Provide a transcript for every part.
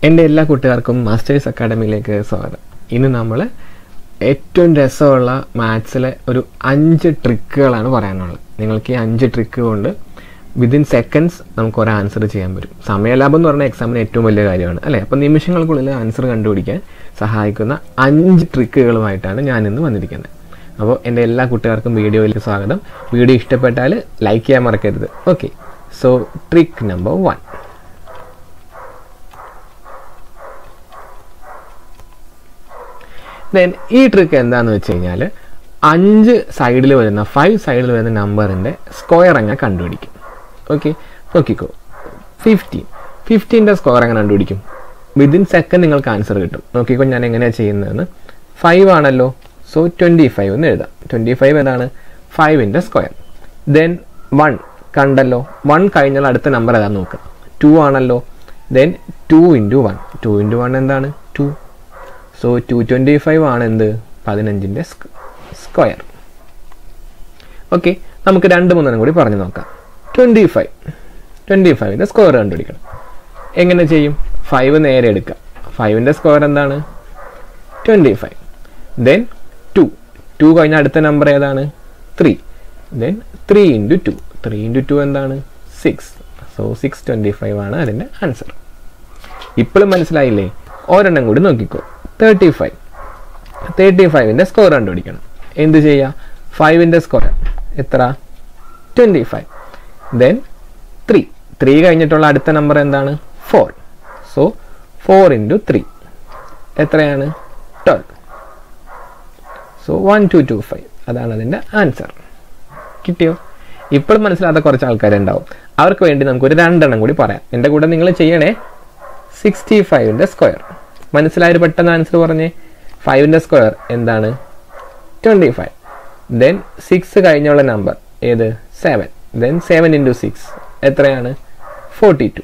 എൻ്റെ എല്ലാ കൂട്ടുകാർക്കും മാസ്റ്റേഴ്സ് അക്കാഡമിയിലേക്ക് സ്വാഗതം ഇന്ന് നമ്മൾ ഏറ്റവും രസമുള്ള മാത്സിലെ ഒരു അഞ്ച് ട്രിക്കുകളാണ് പറയാനുള്ളത് നിങ്ങൾക്ക് ഈ അഞ്ച് ട്രിക്ക് കൊണ്ട് വിതിൻ സെക്കൻഡ്സ് നമുക്ക് ഒരു ആൻസർ ചെയ്യാൻ പറ്റും സമയലാഭം എന്ന് പറഞ്ഞാൽ എക്സാമിന് ഏറ്റവും വലിയ കാര്യമാണ് അല്ലേ അപ്പോൾ നിമിഷങ്ങൾക്കുള്ളിൽ ആൻസർ കണ്ടുപിടിക്കാൻ സഹായിക്കുന്ന അഞ്ച് ട്രിക്കുകളുമായിട്ടാണ് ഞാൻ ഇന്ന് വന്നിരിക്കുന്നത് അപ്പോൾ എൻ്റെ എല്ലാ കുട്ടികൾക്കും വീഡിയോയിലേക്ക് സ്വാഗതം വീഡിയോ ഇഷ്ടപ്പെട്ടാൽ ലൈക്ക് ചെയ്യാൻ മറക്കരുത് okay so trick number one then ഈ ട്രിക്ക് എന്താണെന്ന് വെച്ച് കഴിഞ്ഞാൽ അഞ്ച് സൈഡിൽ വരുന്ന ഫൈവ് സൈഡിൽ വരുന്ന നമ്പറിൻ്റെ സ്ക്വയർ അങ്ങ് കണ്ടുപിടിക്കും ഓക്കെ നോക്കിക്കോ ഫിഫ്റ്റീൻ ഫിഫ്റ്റീൻ്റെ സ്ക്വയർ എങ്ങനെ കണ്ടുപിടിക്കും വിതിൻ സെക്കൻഡ് നിങ്ങൾക്ക് ആൻസർ കിട്ടും നോക്കിക്കോ ഞാൻ എങ്ങനെയാണ് ചെയ്യുന്നതെന്ന് ഫൈവ് ആണല്ലോ സോ ട്വൻറ്റി ഫൈവ് എന്ന് എഴുതാം ട്വൻറ്റി ഫൈവ് എന്താണ് ഫൈവിൻ്റെ സ്ക്വയർ ദെൻ വൺ കണ്ടല്ലോ വൺ കഴിഞ്ഞാൽ അടുത്ത നമ്പർ ഏതാ നോക്കുക ടു ആണല്ലോ then two into one two into one എന്താണ് two so two twenty five ആണ് എന്ത് പതിനഞ്ചിൻ്റെ സ്ക്വയർ ഓക്കെ നമുക്ക് രണ്ട് മൂന്നെണ്ണം കൂടി പറഞ്ഞു നോക്കാം ട്വൻറ്റി ഫൈവ് ട്വൻറ്റി ഫൈവിൻ്റെ സ്ക്വയർ കണ്ടുപിടിക്കണം എങ്ങനെ ചെയ്യും ഫൈവ് നേരെ എടുക്കുക ഫൈവിൻ്റെ സ്ക്വയർ എന്താണ് twenty five then two two കഴിഞ്ഞ അടുത്ത നമ്പർ ഏതാണ് three then three into two three into two എന്താണ് six so six twenty five ആണ് അതിൻ്റെ ആൻസർ ഇപ്പോഴും മനസ്സിലായില്ലേ ഒരെണ്ണം കൂടി നോക്കിക്കോ തേർട്ടി ഫൈവ് തേർട്ടി ഫൈവിൻ്റെ സ്കോർ കണ്ടുപിടിക്കണം എന്ത് ചെയ്യുക ഫൈവിൻ്റെ സ്കോർ എത്ര twenty five then three three കഴിഞ്ഞിട്ടുള്ള അടുത്ത നമ്പർ എന്താണ് four so four into three എത്രയാണ് twelve so one two two five അതാണ് അതിൻ്റെ ആൻസർ കിട്ടിയോ ഇപ്പോഴും മനസ്സിലാത്ത കുറച്ച് ആൾക്കാരുണ്ടാവും അവർക്ക് വേണ്ടി നമുക്കൊരു രണ്ടെണ്ണം കൂടി പറയാം എൻ്റെ കൂടെ നിങ്ങൾ ചെയ്യണേ സിക്സ്റ്റി ഫൈവിൻ്റെ സ്ക്വയർ മനസ്സിലായൊരു പെട്ടെന്ന് ആൻസർ പറഞ്ഞേ ഫൈവിൻ്റെ സ്ക്വയർ എന്താണ് ട്വൻറ്റി ഫൈവ് ദെൻ സിക്സ് കഴിഞ്ഞുള്ള നമ്പർ ഏത് seven then seven into six എത്രയാണ് ഫോർട്ടി ടു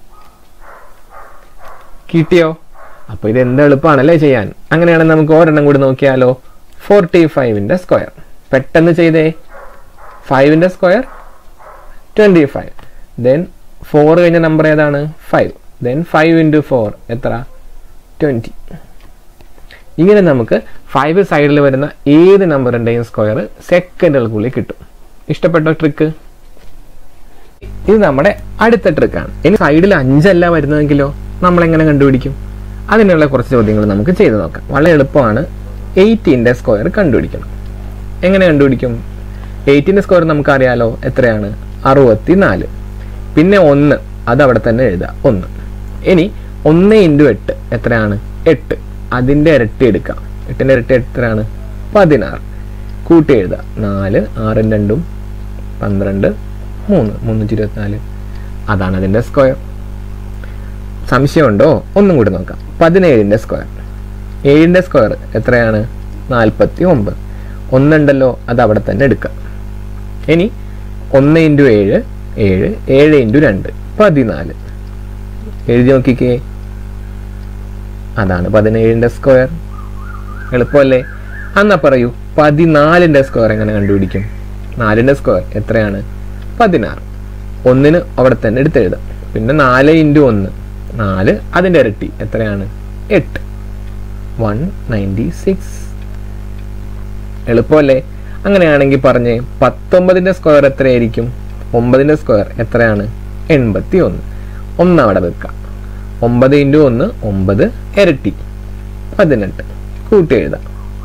കിട്ടിയോ അപ്പോൾ ഇത് എന്ത് എളുപ്പമാണല്ലേ ചെയ്യാൻ അങ്ങനെയാണെങ്കിൽ നമുക്ക് ഒരെണ്ണം കൂടി നോക്കിയാലോ ഫോർട്ടി ഫൈവിൻ്റെ സ്ക്വയർ പെട്ടെന്ന് ചെയ്തേ ഫൈവിൻ്റെ square twenty five then four കഴിഞ്ഞ നമ്പർ ഏതാണ് five then five into four എത്ര ട്വൻറ്റി ഇങ്ങനെ നമുക്ക് ഫൈവ് സൈഡിൽ വരുന്ന ഏത് നമ്പറിൻ്റെയും സ്ക്വയർ സെക്കൻഡുകൾക്കുള്ളിൽ കിട്ടും ഇഷ്ടപ്പെട്ടോ ട്രിക്ക് ഇത് നമ്മുടെ അടുത്ത ട്രിക്കാണ് ഇനി സൈഡിൽ അഞ്ചല്ല വരുന്നതെങ്കിലോ നമ്മൾ എങ്ങനെ കണ്ടുപിടിക്കും അതിനുള്ള കുറച്ച് ചോദ്യങ്ങൾ നമുക്ക് ചെയ്തു നോക്കാം വളരെ എളുപ്പമാണ് എയ്റ്റീൻ്റെ സ്ക്വയർ കണ്ടുപിടിക്കണം എങ്ങനെ കണ്ടുപിടിക്കും എയ്റ്റീൻ്റെ സ്ക്വയർ നമുക്കറിയാലോ എത്രയാണ് അറുപത്തി നാല് പിന്നെ ഒന്ന് അത് അവിടെ തന്നെ എഴുതുക ഒന്ന് ഇനി ഒന്ന് ഇൻറ്റു എട്ട് എത്രയാണ് എട്ട് അതിൻ്റെ ഇരട്ടി എടുക്കാം എട്ടിൻ്റെ ഇരട്ടി എത്രയാണ് പതിനാറ് കൂട്ടി എഴുതുക നാല് ആറും രണ്ടും പന്ത്രണ്ട് മൂന്ന് മുന്നൂറ്റി ഇരുപത്തിനാല് അതാണ് അതിൻ്റെ സ്ക്വയർ സംശയമുണ്ടോ ഒന്നും കൂടി നോക്കാം പതിനേഴിൻ്റെ സ്ക്വയർ ഏഴിൻ്റെ സ്ക്വയർ എത്രയാണ് നാൽപ്പത്തി ഒമ്പത് ഒന്നുണ്ടല്ലോ അത് അവിടെ തന്നെ എടുക്കാം ഇനി ഒന്ന് ഇൻറ്റു ഏഴ് ഏഴ് ഏഴ് ഇൻറ്റു രണ്ട് പതിനാല് എഴുതി നോക്കിക്കേ അതാണ് പതിനേഴിൻ്റെ സ്ക്വയർ എളുപ്പമല്ലേ എന്നാ പറയൂ പതിനാലിൻ്റെ സ്ക്വയർ എങ്ങനെ കണ്ടുപിടിക്കും നാലിൻ്റെ സ്ക്വയർ എത്രയാണ് പതിനാറ് ഒന്നിന് അവിടെ തന്നെ എടുത്തെഴുതാം പിന്നെ നാല് ഇൻറ്റു ഒന്ന് നാല് അതിൻ്റെ ഇരട്ടി എത്രയാണ് എട്ട് വൺ നയൻറ്റി സിക്സ് എളുപ്പമല്ലേ അങ്ങനെയാണെങ്കിൽ പറഞ്ഞേ പത്തൊമ്പതിൻ്റെ സ്ക്വയർ എത്രയായിരിക്കും ഒമ്പതിൻ്റെ സ്ക്വയർ എത്രയാണ് എൺപത്തി ഒന്ന് ഒന്ന് അവിടെ വെക്കാം ഒമ്പത് ഇൻറ്റു ഒന്ന് ഒമ്പത് ഇരട്ടി പതിനെട്ട് കൂട്ടി എഴുതാം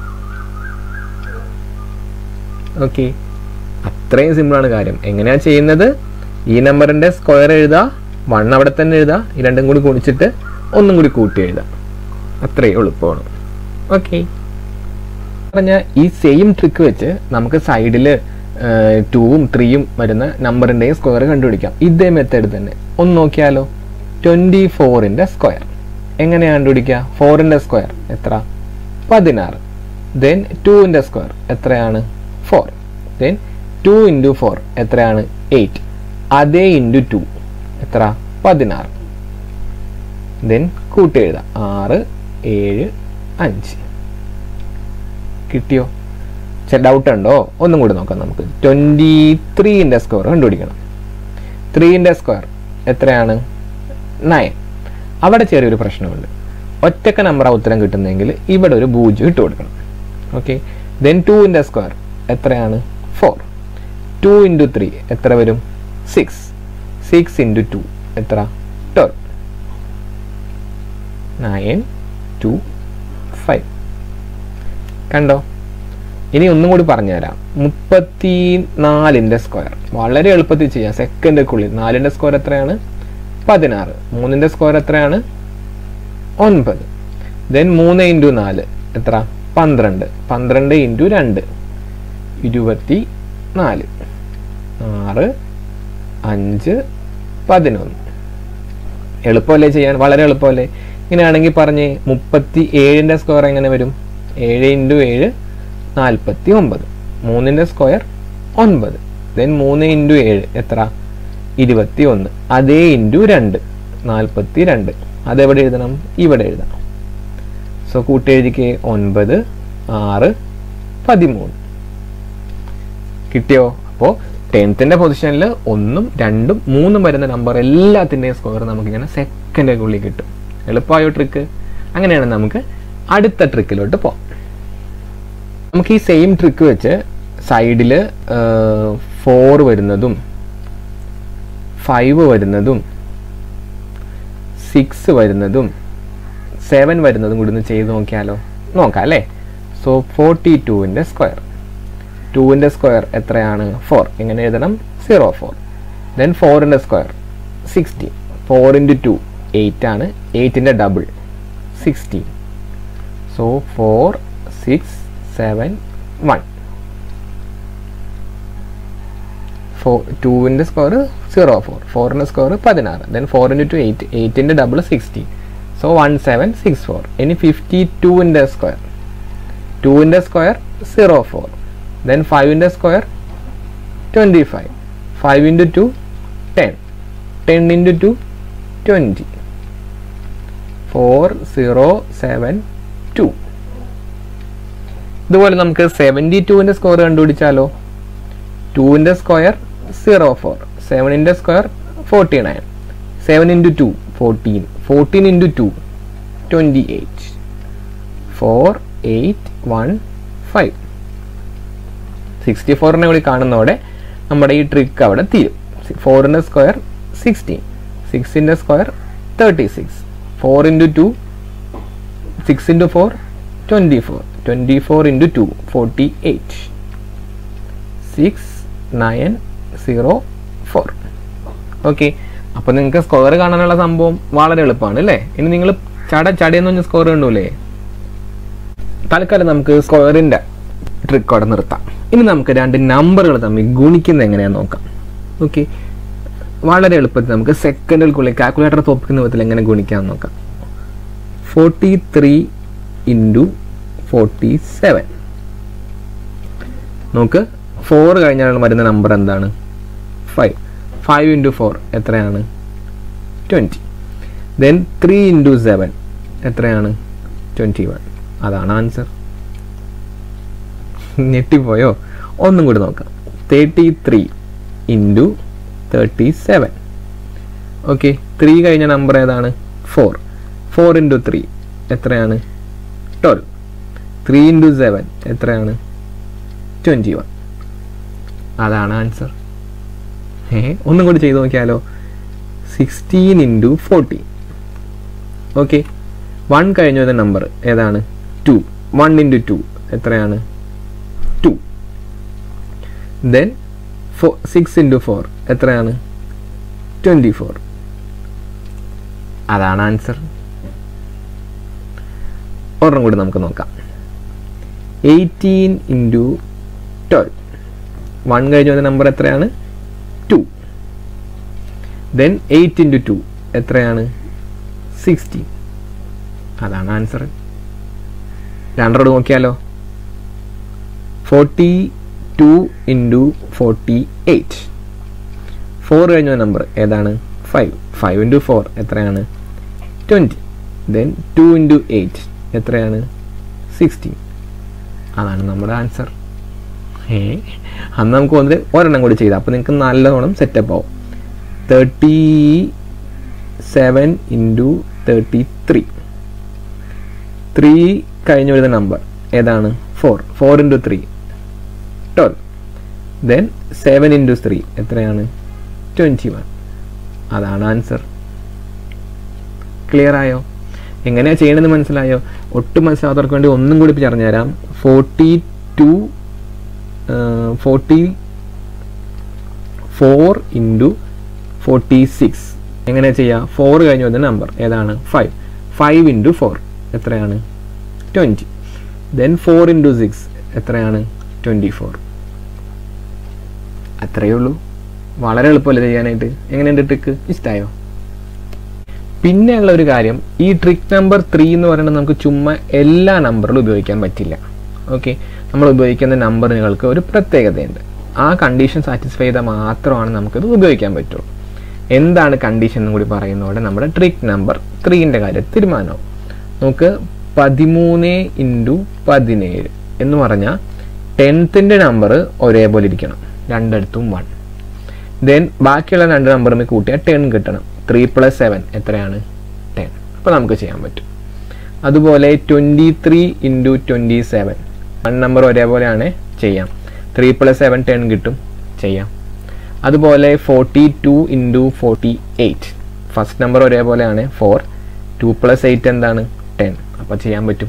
ഓക്കെ അത്രയും സിമ്പിളാണ് കാര്യം എങ്ങനെയാ ചെയ്യുന്നത് ഈ നമ്പറിൻ്റെ സ്ക്വയർ എഴുതുക വൺ അവിടെ തന്നെ എഴുതുക ഈ രണ്ടും കൂടി കുണിച്ചിട്ട് ഒന്നും കൂടി കൂട്ടി എഴുതാം അത്രയും എളുപ്പമാണ് ഓക്കെ പറഞ്ഞ ഈ സെയിം ട്രിക്ക് വെച്ച് നമുക്ക് സൈഡിൽ ടൂവും ത്രീയും വരുന്ന നമ്പറിൻ്റെയും സ്ക്വയർ കണ്ടുപിടിക്കാം ഇതേ മെത്തേഡ് തന്നെ ഒന്ന് നോക്കിയാലോ ട്വൻറ്റി ഫോറിൻ്റെ സ്ക്വയർ എങ്ങനെയാണ് കണ്ടുപിടിക്കുക ഫോറിൻ്റെ സ്ക്വയർ എത്ര പതിനാറ് ദെൻ ടുവിൻ്റെ സ്ക്വയർ എത്രയാണ് four then two into four എത്രയാണ് എയ്റ്റ് അതേ ഇൻറ്റു ടു എത്ര പതിനാറ് ദെൻ കൂട്ടി എഴുതാം ആറ് ഏഴ് അഞ്ച് കിട്ടിയോ ഡൗട്ട് ഉണ്ടോ ഒന്നും കൂടി നോക്കാം നമുക്ക് ട്വൻറ്റി ത്രീൻ്റെ സ്ക്വയർ കണ്ടുപിടിക്കണം ത്രീൻ്റെ സ്ക്വയർ എത്രയാണ് നയൻ അവിടെ ചെറിയൊരു പ്രശ്നമുണ്ട് ഒറ്റക്ക നമ്പറാണ് ഉത്തരം കിട്ടുന്നതെങ്കിൽ ഇവിടെ ഒരു പൂജ്യം ഇട്ട് കൊടുക്കണം ഓക്കെ ദെൻ ടുവിൻ്റെ സ്ക്വയർ എത്രയാണ് ഫോർ ടു ഇൻറ്റു ത്രീ എത്ര വരും സിക്സ് സിക്സ് ഇൻറ്റു ടു എത്ര ട്വൽവ് നയൻ ടു ഫൈവ് കണ്ടോ ഇനി ഒന്നും കൂടി പറഞ്ഞുതരാം മുപ്പത്തി നാലിൻ്റെ സ്ക്വയർ വളരെ എളുപ്പത്തിൽ ചെയ്യാം സെക്കൻഡൊക്കെയുള്ളിൽ നാലിൻ്റെ സ്ക്വയർ എത്രയാണ് പതിനാറ് മൂന്നിൻ്റെ സ്ക്വയർ എത്രയാണ് ഒൻപത് ദെൻ മൂന്ന് ഇൻറ്റു നാല് എത്ര പന്ത്രണ്ട് പന്ത്രണ്ട് ഇൻറ്റു രണ്ട് ഇരുപത്തി നാല് ആറ് അഞ്ച് പതിനൊന്ന് എളുപ്പമല്ലേ ചെയ്യാൻ വളരെ എളുപ്പമല്ലേ ഇങ്ങനെയാണെങ്കിൽ പറഞ്ഞ് മുപ്പത്തി ഏഴിൻ്റെ സ്ക്വയർ എങ്ങനെ വരും ഏഴ് ഇൻറ്റു ഏഴ് നാൽപ്പത്തി ഒമ്പത് മൂന്നിൻ്റെ സ്ക്വയർ ഒൻപത് ദെൻ മൂന്ന് ഇൻറ്റു ഏഴ് എത്ര ഇരുപത്തി ഒന്ന് അതേ ഇൻറ്റു രണ്ട് നാൽപ്പത്തി രണ്ട് അതെവിടെ എഴുതണം ഇവിടെ എഴുതണം സോ കൂട്ടെഴുതിക്ക് ഒൻപത് ആറ് പതിമൂന്ന് കിട്ടിയോ അപ്പോൾ ടെൻത്തിൻ്റെ പൊസിഷനിൽ ഒന്നും രണ്ടും മൂന്നും വരുന്ന നമ്പർ എല്ലാത്തിൻ്റെയും സ്കോർ നമുക്കിങ്ങനെ സെക്കൻഡുള്ളിൽ കിട്ടും എളുപ്പമായോ ട്രിക്ക് അങ്ങനെയാണ് നമുക്ക് അടുത്ത ട്രിക്കിലോട്ട് പോകാം നമുക്ക് ഈ സെയിം ട്രിക്ക് വെച്ച് സൈഡിൽ ഫോർ വരുന്നതും ഫൈവ് വരുന്നതും സിക്സ് വരുന്നതും സെവൻ വരുന്നതും കൂടി ഒന്ന് ചെയ്ത് നോക്കിയാലോ നോക്കാം അല്ലേ സോ ഫോർട്ടി ടുവിൻ്റെ സ്ക്വയർ ടുവിൻ്റെ സ്ക്വയർ എത്രയാണ് ഫോർ എങ്ങനെ എഴുതണം സീറോ ഫോർ ദെൻ ഫോറിൻ്റെ square sixteen four into two eight ആണ് എയ്റ്റിൻ്റെ double sixteen so four six seven one four ടുവിൻ്റെ സ്കോർ സീറോ ഫോർ ഫോറിൻ്റെ സ്കോർ പതിനാറ് then four into two eight എയ്റ്റിൻ്റെ double sixteen so one seven six four ഇനി fifty ടുവിൻ്റെ square ടുവിൻ്റെ square zero four then ഫൈവിൻ്റെ square twenty five five into to ten ten into two twenty four zero seven two ഇതുപോലെ നമുക്ക് seventy ടുവിൻ്റെ score കണ്ടുപിടിച്ചാലോ ടുവിൻ്റെ സ്ക്വയർ സീറോ ഫോർ സെവനിൻ്റെ square forty nine seven into two fourteen fourteen into two twenty eight four eight one five sixty ഫോറിനെ കൂടി കാണുന്നതോടെ നമ്മുടെ ഈ ട്രിക്ക് അവിടെ തീരും ഫോറിൻ്റെ സ്ക്വയർ സിക്സ്റ്റീൻ സിക്സിൻ്റെ square thirty six four into two six into four twenty four twenty four into two forty eight six nine zero four okay അപ്പോൾ നിങ്ങൾക്ക് സ്കോർ കാണാനുള്ള സംഭവം വളരെ എളുപ്പമാണ് അല്ലേ ഇനി നിങ്ങൾ ചട ചടയെന്ന് പറഞ്ഞ സ്കോർ കണ്ടൂലേ തൽക്കാലം നമുക്ക് സ്ക്വയറിൻ്റെ ട്രിക്ക് അവിടെ നിർത്താം ഇനി നമുക്ക് രണ്ട് നമ്പറുകൾ തമ്മിൽ ഗുണിക്കുന്നത് എങ്ങനെയാണെന്ന് നോക്കാം ഓക്കെ വളരെ എളുപ്പത്തിൽ നമുക്ക് സെക്കൻഡുകൾക്കുള്ളിൽ കാൽക്കുലേറ്റർ തോപ്പിക്കുന്ന വിധത്തിൽ എങ്ങനെ ഗുണിക്കാമെന്ന് നോക്കാം forty three into forty seven നോക്ക് ഫോർ കഴിഞ്ഞാൽ വരുന്ന നമ്പർ എന്താണ് ഫൈവ് ഫൈവ് ഇൻറ്റു ഫോർ എത്രയാണ് twenty then three into seven എത്രയാണ് ട്വൻറ്റി വൺ അതാണ് ആൻസർ ഞെട്ടിപ്പോയോ ഒന്നും കൂടി നോക്കാം thirty three into thirty seven okay three കഴിഞ്ഞ നമ്പർ ഏതാണ് ഫോർ ഫോർ ഇൻറ്റു ത്രീ എത്രയാണ് ട്വൽവ് ത്രീ ഇൻറ്റു സെവൻ എത്രയാണ് ട്വൻറ്റി വൺ അതാണ് ആൻസർ ഏ ഒന്നും കൂടി ചെയ്ത് നോക്കിയാലോ sixteen into forty okay one കഴിഞ്ഞ ഒരു നമ്പർ ഏതാണ് ടു വൺ ഇൻറ്റു ടു എത്രയാണ് two then four six into four എത്രയാണ് ട്വൻറ്റി ഫോർ അതാണ് ആൻസർ ഒരെണ്ണം കൂടി നമുക്ക് നോക്കാം എയ്റ്റീൻ ഇൻറ്റു ട്വൽവ് വൺ കഴിഞ്ഞ് വന്ന നമ്പർ എത്രയാണ് two then eight into two എത്രയാണ് സിക്സ്റ്റീൻ അതാണ് ആൻസർ രണ്ടോട് നോക്കിയാലോ forty two into forty eight four കഴിഞ്ഞ നമ്പർ ഏതാണ് ഫൈവ് ഫൈവ് ഇൻറ്റു ഫോർ എത്രയാണ് twenty then two into eight എത്രയാണ് സിക്സ്റ്റീൻ അതാണ് നമ്മുടെ ആൻസർ ഏ അന്ന് നമുക്ക് വന്നിട്ട് ഒരെണ്ണം കൂടി ചെയ്താൽ അപ്പോൾ നിങ്ങൾക്ക് നല്ലവണ്ണം സെറ്റപ്പ് ആവും thirty seven into thirty three three കഴിഞ്ഞ് വരുന്ന നമ്പർ ഏതാണ് four four into three twelve then seven into three എത്രയാണ് ട്വൻറ്റി വൺ അതാണ് ആൻസർ ക്ലിയർ ആയോ എങ്ങനെയാണ് ചെയ്യണമെന്ന് മനസ്സിലായോ ഒട്ടും മനസ്സിലാത്തവർക്ക് വേണ്ടി ഒന്നും കൂടി പറഞ്ഞുതരാം forty two forty four into forty six എങ്ങനെ ചെയ്യാം ഫോർ കഴിഞ്ഞ് വന്ന നമ്പർ ഏതാണ് ഫൈവ് ഫൈവ് ഇൻറ്റു ഫോർ എത്രയാണ് twenty then four into six എത്രയാണ് ട്വൻറ്റി ഫോർ അത്രയേ ഉള്ളൂ വളരെ എളുപ്പമല്ലേ ചെയ്യാനായിട്ട് എങ്ങനെയുണ്ട് ട്രിക്ക് ഇഷ്ടമായോ പിന്നെയുള്ള ഒരു കാര്യം ഈ ട്രിക്ക് നമ്പർ ത്രീ എന്ന് പറയുന്നത് നമുക്ക് ചുമ്മാ എല്ലാ നമ്പറിലും ഉപയോഗിക്കാൻ പറ്റില്ല ഓക്കെ നമ്മൾ ഉപയോഗിക്കുന്ന നമ്പറുകൾക്ക് ഒരു പ്രത്യേകതയുണ്ട് ആ കണ്ടീഷൻ സാറ്റിസ്ഫൈ ചെയ്താൽ മാത്രമാണ് നമുക്കിത് ഉപയോഗിക്കാൻ പറ്റുള്ളൂ എന്താണ് കണ്ടീഷൻ എന്നും കൂടി പറയുന്നതോടെ നമ്മുടെ ട്രിക്ക് നമ്പർ ത്രീൻ്റെ കാര്യം തീരുമാനമാവും നമുക്ക് പതിമൂന്ന് ഇൻറ്റു പതിനേഴ് എന്ന് പറഞ്ഞാൽ ടെൻത്തിൻ്റെ നമ്പർ ഒരേപോലെ ഇരിക്കണം രണ്ടിടത്തും വൺ ദെൻ ബാക്കിയുള്ള രണ്ട് നമ്പറും കൂട്ടിയാൽ ടെൻ കിട്ടണം ത്രീ പ്ലസ് സെവൻ എത്രയാണ് ടെൻ അപ്പോൾ നമുക്ക് ചെയ്യാൻ പറ്റും അതുപോലെ twenty three into twenty seven one number ഒരേപോലെയാണ് ചെയ്യാം ത്രീ പ്ലസ് സെവൻ ടെൻ കിട്ടും ചെയ്യാം അതുപോലെ forty two into forty eight first number ഒരേപോലെയാണ് ഫോർ ടു പ്ലസ് എയ്റ്റ് എന്താണ് ടെൻ അപ്പോൾ ചെയ്യാൻ പറ്റും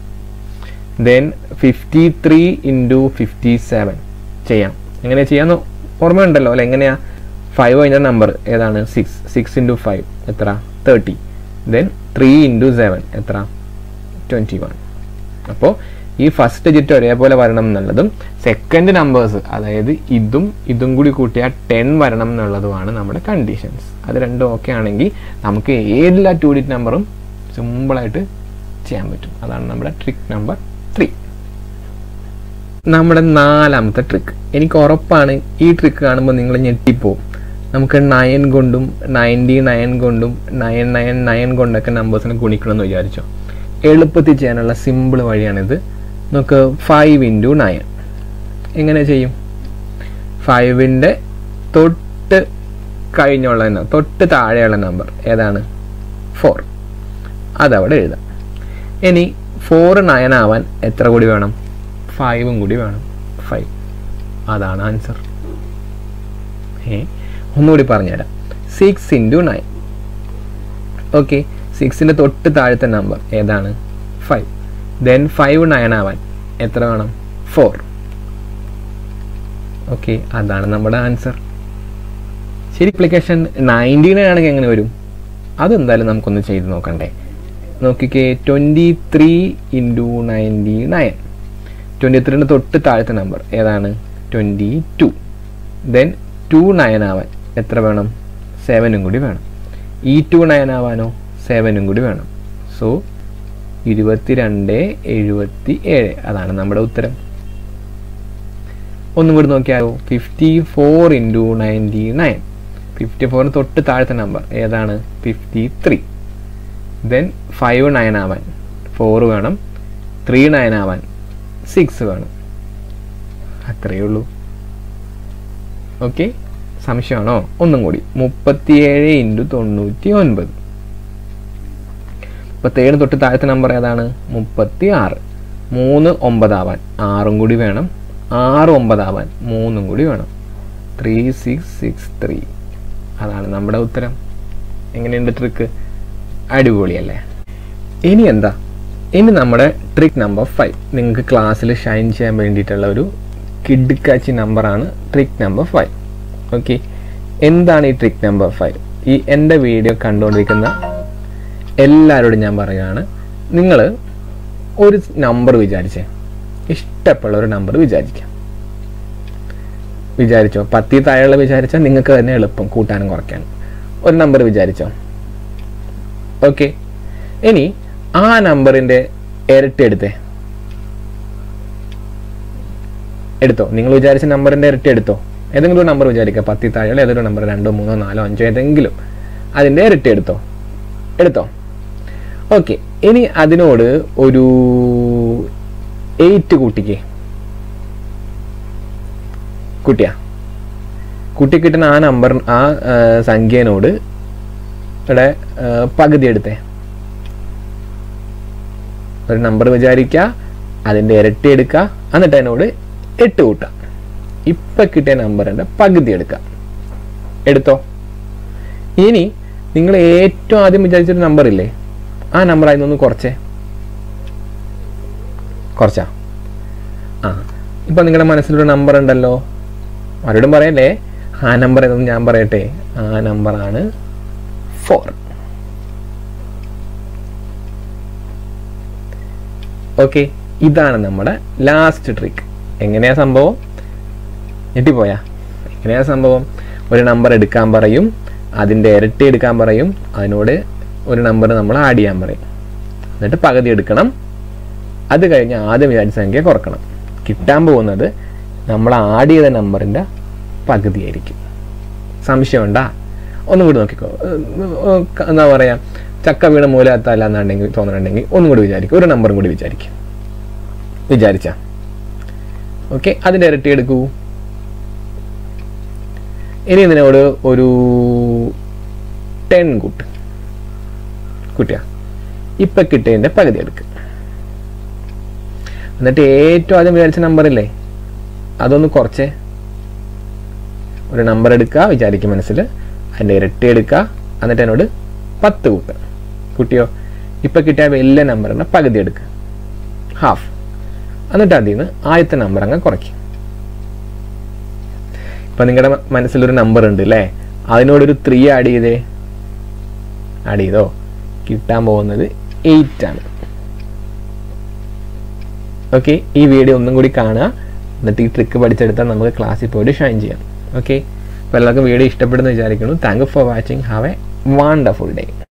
then fifty three into fifty seven ചെയ്യാം എങ്ങനെ ചെയ്യാന്ന് ഓർമ്മയുണ്ടല്ലോ അല്ലെ എങ്ങനെയാ ഫൈവ് കഴിഞ്ഞ നമ്പർ ഏതാണ് സിക്സ് സിക്സ് ഇൻറ്റു ഫൈവ് എത്ര thirty then three into seven എത്ര ട്വൻറ്റി വൺ അപ്പോൾ ഈ ഫസ്റ്റ് ഡിജിറ്റ് ഒരേപോലെ വരണം എന്നുള്ളതും സെക്കൻഡ് നമ്പേഴ്സ് അതായത് ഇതും ഇതും കൂടി കൂട്ടിയാൽ ടെൻ വരണം എന്നുള്ളതുമാണ് നമ്മുടെ കണ്ടീഷൻസ് അത് രണ്ടും ഓക്കെ ആണെങ്കിൽ നമുക്ക് ഏതില്ല ടു ഡിറ്റ് നമ്പറും സിമ്പിളായിട്ട് ചെയ്യാൻ പറ്റും അതാണ് നമ്മുടെ ട്രിക്ക് നമ്പർ ത്രീ നമ്മുടെ നാലാമത്തെ ട്രിക്ക് എനിക്ക് ഉറപ്പാണ് ഈ ട്രിക്ക് കാണുമ്പോൾ നിങ്ങൾ ഞെട്ടിപ്പോവും നമുക്ക് നയൻ കൊണ്ടും നയൻറ്റി നയൻ കൊണ്ടും നയൻ നയൻ നയൻ കൊണ്ടൊക്കെ നമ്പേഴ്സിനെ ഗുണിക്കണമെന്ന് വിചാരിച്ചോ എളുപ്പത്തിൽ ചെയ്യാനുള്ള സിമ്പിൾ വഴിയാണിത് നമുക്ക് ഫൈവ് ഇൻറ്റു നയൻ എങ്ങനെ ചെയ്യും ഫൈവിൻ്റെ തൊട്ട് കഴിഞ്ഞുള്ള ന- തൊട്ട് താഴെയുള്ള നമ്പർ ഏതാണ് ഫോർ അതവിടെ എഴുതാം ഇനി ഫോർ നയൻ ആവാൻ എത്ര കൂടി വേണം ഫൈവും കൂടി വേണം ഫൈവ് അതാണ് ആൻസർ ഏ ഒന്നുകൂടി പറഞ്ഞുതരാം സിക്സ് ഇൻറ്റു നയൻ ഓക്കെ സിക്സിൻ്റെ തൊട്ട് താഴത്തെ നമ്പർ ഏതാണ് ഫൈവ് ദെൻ ഫൈവ് നയൻ ആവാൻ എത്ര വേണം ഫോർ ഓക്കെ അതാണ് നമ്മുടെ ആൻസർ ശരി അപ്ലിക്കേഷൻ നയൻറ്റി നയൻ ആണെങ്കിൽ എങ്ങനെ വരും അതെന്തായാലും നമുക്കൊന്ന് ചെയ്ത് നോക്കണ്ടേ നോക്കിക്കേ twenty three into ninety nine twenty ത്രീൻ്റെ തൊട്ട് താഴത്തെ നമ്പർ ഏതാണ് twenty two then two nine ആവാൻ എത്ര വേണം സെവനും കൂടി വേണം ഈ ടു നയൻ ആവാനോ സെവനും കൂടി വേണം സോ ഇരുപത്തിരണ്ട് എഴുപത്തി ഏഴ് അതാണ് നമ്മുടെ ഉത്തരം ഒന്നും കൂടി നോക്കിയാലോ fifty four into ninety nine fifty ഫോറിന് തൊട്ട് താഴത്തെ നമ്പർ ഏതാണ് fifty three then five nine ആവാൻ ഫോർ വേണം ത്രീ നയൻ ആവാൻ സിക്സ് വേണം അത്രയേ ഉള്ളൂ ഓക്കെ സംശയമാണോ ഒന്നും കൂടി മുപ്പത്തിയേഴ് ഇൻറ്റു തൊണ്ണൂറ്റി ഒൻപത് മുപ്പത്തേഴ് തൊട്ട് താഴത്തെ നമ്പർ ഏതാണ് മുപ്പത്തി ആറ് മൂന്ന് ഒമ്പതാവാൻ ആറും കൂടി വേണം ആറ് ഒമ്പതാവാൻ മൂന്നും കൂടി വേണം ത്രീ സിക്സ് സിക്സ് ത്രീ അതാണ് നമ്മുടെ ഉത്തരം എങ്ങനെയുണ്ട് ട്രിക്ക് അടിപൊളിയല്ലേ ഇനി എന്താ ഇനി നമ്മുടെ ട്രിക്ക് നമ്പർ ഫൈവ് നിങ്ങൾക്ക് ക്ലാസ്സിൽ ഷൈൻ ചെയ്യാൻ വേണ്ടിയിട്ടുള്ള ഒരു കിഡ്ക്കാച്ചി നമ്പറാണ് ട്രിക്ക് നമ്പർ ഫൈവ് ഓക്കെ എന്താണ് ഈ ട്രിക്ക് നമ്പർ ഫൈവ് ഈ എൻ്റെ വീഡിയോ കണ്ടുകൊണ്ടിരിക്കുന്ന എല്ലാവരോടും ഞാൻ പറയുകയാണ് നിങ്ങൾ ഒരു നമ്പർ വിചാരിച്ചേ ഇഷ്ടമുള്ള ഒരു നമ്പർ വിചാരിക്കാം വിചാരിച്ചോ പത്തി താഴെയുള്ള വിചാരിച്ചാൽ നിങ്ങൾക്ക് തന്നെ എളുപ്പം കൂട്ടാനും കുറയ്ക്കാനും ഒരു നമ്പർ വിചാരിച്ചോ ഓക്കെ ഇനി ആ നമ്പറിൻ്റെ ഇരട്ടി എടുത്തേ എടുത്തോ നിങ്ങൾ വിചാരിച്ച നമ്പറിൻ്റെ ഇരട്ടി എടുത്തോ ഏതെങ്കിലും ഒരു നമ്പർ വിചാരിക്കുക പത്തി താഴെയുള്ള ഏതൊരു നമ്പർ രണ്ടോ മൂന്നോ നാലോ അഞ്ചോ ഏതെങ്കിലും അതിൻ്റെ ഇരട്ടി എടുത്തോ എടുത്തോ ഓക്കെ ഇനി അതിനോട് ഒരു എയ്റ്റ് കൂട്ടിക്കേ കുട്ടിയാ കുട്ടി കിട്ടുന്ന ആ നമ്പർ ആ ആ, സംഖ്യേനോട് ഇവിടെ ആ, പകുതി എടുത്തേ ഒരു നമ്പർ വിചാരിക്കുക അതിൻ്റെ ഇരട്ടി എടുക്കുക എന്നിട്ട് അതിനോട് എട്ട് കൂട്ടുക ഇപ്പം കിട്ടിയ നമ്പറിൻ്റെ പകുതി എടുക്കുക എടുത്തോ ഇനി നിങ്ങൾ ഏറ്റവും ആദ്യം വിചാരിച്ചൊരു നമ്പർ ഇല്ലേ ആ നമ്പർ അതിനൊന്ന് കുറച്ചേ കുറച്ചാ ആ ഇപ്പം നിങ്ങളുടെ മനസ്സിലൊരു നമ്പർ ഉണ്ടല്ലോ ആരോടും പറയല്ലേ ആ നമ്പർ ഏതെന്ന് ഞാൻ പറയട്ടെ ആ നമ്പറാണ് ഫോർ ഓക്കെ ഇതാണ് നമ്മുടെ ലാസ്റ്റ് ട്രിക്ക് എങ്ങനെയാ സംഭവം ഞെട്ടിപ്പോയാ എങ്ങനെയാ സംഭവം ഒരു നമ്പർ എടുക്കാൻ പറയും അതിൻ്റെ ഇരട്ടി എടുക്കാൻ പറയും അതിനോട് ഒരു നമ്പർ നമ്മൾ ആഡ് ചെയ്യാൻ പറയും എന്നിട്ട് പകുതി എടുക്കണം അത് കഴിഞ്ഞ് ആദ്യം വിചാരിച്ച സംഖ്യ കുറക്കണം കിട്ടാൻ പോകുന്നത് നമ്മൾ ആഡ് ചെയ്ത നമ്പറിൻ്റെ പകുതിയായിരിക്കും സംശയമുണ്ടാ ഒന്നും കൂടി നോക്കിക്കോ ഏർ, ഏർ, എന്താ പറയുക ചക്ക വീണ മൂലത്തല്ല എന്നുണ്ടെങ്കിൽ തോന്നുന്നുണ്ടെങ്കിൽ ഒന്നും കൂടി വിചാരിക്കും ഒരു നമ്പറും കൂടി വിചാരിക്കും വിചാരിച്ച ഓക്കെ അതിൻ്റെ ഇരട്ടി എടുക്കൂ ഇനി ഇതിനോട് ഒരു ടെൻ കൂട്ട് കുട്ടിയാ ഇപ്പം കിട്ടിയതിൻ്റെ പകുതി എടുക്കുക എന്നിട്ട് ഏറ്റവും ആദ്യം വിചാരിച്ച നമ്പർ ഇല്ലേ അതൊന്ന് കുറച്ചേ ഒരു നമ്പർ എടുക്കുക വിചാരിക്കും മനസ്സിൽ അതിൻ്റെ ഇരട്ടി എടുക്കുക എന്നിട്ട് എന്നോട് പത്ത് കൂട്ടുക കുട്ടിയോ ഇപ്പം കിട്ടിയ വലിയ നമ്പറിൻ്റെ പകുതി എടുക്കുക ഹാഫ് എന്നിട്ട് അതിൽ നിന്ന് ആദ്യത്തെ നമ്പർ അങ്ങ് കുറയ്ക്കും ഇപ്പം നിങ്ങളുടെ മനസ്സിലൊരു നമ്പർ ഉണ്ട് അല്ലേ അതിനോടൊരു ത്രീ ആഡ് ചെയ്തേ ആഡ് ചെയ്തോ കിട്ടാൻ പോകുന്നത് എയ്റ്റ് ആണ് ഓക്കെ ഈ വീഡിയോ ഒന്നും കൂടി കാണുക എന്നിട്ട് ഈ ട്രിക്ക് പഠിച്ചെടുത്താൽ നമുക്ക് ക്ലാസ്സിൽ പോയിട്ട് ഷൈൻ ചെയ്യാം ഓക്കെ അപ്പോൾ എല്ലാവർക്കും വീഡിയോ ഇഷ്ടപ്പെടുന്നു വിചാരിക്കുന്നു thank you for watching have a wonderful day